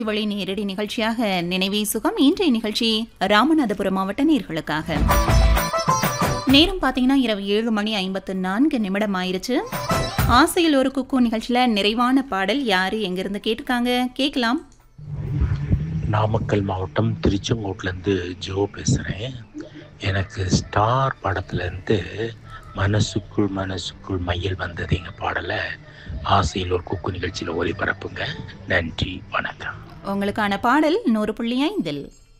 வழி நேரடி நிகழ்ச்சியாக நினைவே சுகம் இன்றைய நிகழ்ச்சி ராமநாதபுரம் மாவட்ட நேர்களுக்காக நேரம் பார்த்தீங்கன்னா இரவு ஏழு மணி ஐம்பத்து நான்கு நிமிடம் ஆயிருச்சு ஆசையில் ஒரு குக்கு நிகழ்ச்சியில் நிறைவான பாடல் யாரு எங்கிருந்து கேட்டிருக்காங்க கேட்கலாம் நாமக்கல் மாவட்டம் திருச்செங்கோட்லேருந்து ஜோ பேசுகிறேன் எனக்கு ஸ்டார் படத்துலேருந்து மனசுக்குள் மனசுக்குள் மையல் வந்தது எங்கள் பாடலை ஆசையில் ஒரு குக்கு நிகழ்ச்சியில் ஒளிபரப்புங்க நன்றி வணக்கம் உங்களுக்கான பாடல் நூறு புள்ளி ஐந்தில்